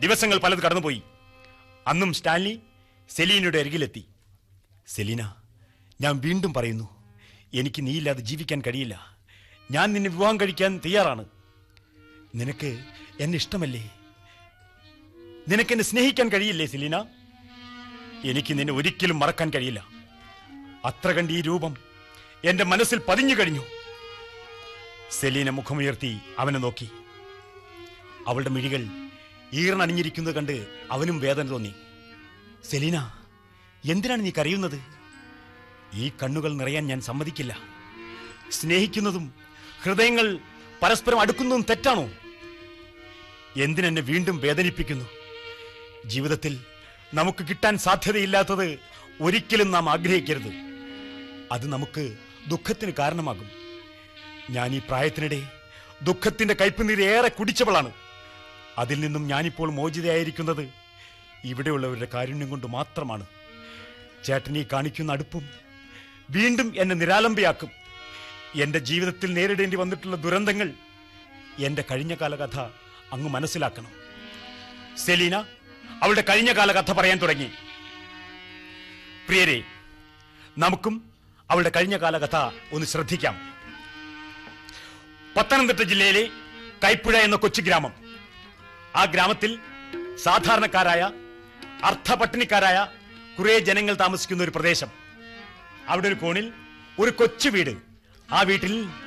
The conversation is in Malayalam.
ദിവസങ്ങൾ പലത് കടന്നുപോയി അന്നും സ്റ്റാൻലി സെലീനയുടെ അരികിലെത്തി സെലീന ഞാൻ വീണ്ടും പറയുന്നു എനിക്ക് നീയില്ലാതെ ജീവിക്കാൻ കഴിയില്ല ഞാൻ നിന്നെ വിവാഹം കഴിക്കാൻ തയ്യാറാണ് നിനക്ക് എന്നെ ഇഷ്ടമല്ലേ നിനക്ക് എന്നെ സ്നേഹിക്കാൻ കഴിയില്ലേ സെലീന എനിക്ക് നിന്നെ ഒരിക്കലും മറക്കാൻ കഴിയില്ല അത്ര കണ്ട് ഈ രൂപം എന്റെ മനസ്സിൽ പതിഞ്ഞു കഴിഞ്ഞു സെലീന മുഖമുയർത്തി അവനെ നോക്കി അവളുടെ മിഴികൾ ഈർണണിഞ്ഞിരിക്കുന്നത് കണ്ട് അവനും വേദന തോന്നി സെലീന എന്തിനാണ് നീ കരയുന്നത് ഈ കണ്ണുകൾ നിറയാൻ ഞാൻ സമ്മതിക്കില്ല സ്നേഹിക്കുന്നതും ഹൃദയങ്ങൾ പരസ്പരം അടുക്കുന്നതും തെറ്റാണോ എന്തിനെന്നെ വീണ്ടും വേദനിപ്പിക്കുന്നു ജീവിതത്തിൽ നമുക്ക് കിട്ടാൻ സാധ്യതയില്ലാത്തത് ഒരിക്കലും നാം ആഗ്രഹിക്കരുത് അത് നമുക്ക് ദുഃഖത്തിന് കാരണമാകും ഞാൻ ഈ പ്രായത്തിനിടെ ദുഃഖത്തിന്റെ കയ്പുനീര് ഏറെ കുടിച്ചവളാണ് അതിൽ നിന്നും ഞാനിപ്പോൾ മോചിതയായിരിക്കുന്നത് ഇവിടെയുള്ളവരുടെ കാരുണ്യം കൊണ്ട് മാത്രമാണ് ചേട്ടനീ കാണിക്കുന്ന അടുപ്പും വീണ്ടും എന്നെ നിരാലംബയാക്കും എന്റെ ജീവിതത്തിൽ നേരിടേണ്ടി വന്നിട്ടുള്ള ദുരന്തങ്ങൾ എന്റെ കഴിഞ്ഞ കാല കഥ അങ്ങ് മനസ്സിലാക്കണം സെലീന അവളുടെ കഴിഞ്ഞ കാല കഥ പറയാൻ തുടങ്ങി പ്രിയരെ നമുക്കും അവളുടെ കഴിഞ്ഞ കാല കഥ ഒന്ന് ശ്രദ്ധിക്കാം പത്തനംതിട്ട ജില്ലയിലെ കൈപ്പുഴ എന്ന കൊച്ചു ഗ്രാമം ആ ഗ്രാമത്തിൽ സാധാരണക്കാരായ അർത്ഥപട്ടിണിക്കാരായ കുറെ ജനങ്ങൾ താമസിക്കുന്ന ഒരു പ്രദേശം അവിടെ ഒരു കോണിൽ ഒരു കൊച്ചു വീട് ആ വീട്ടിൽ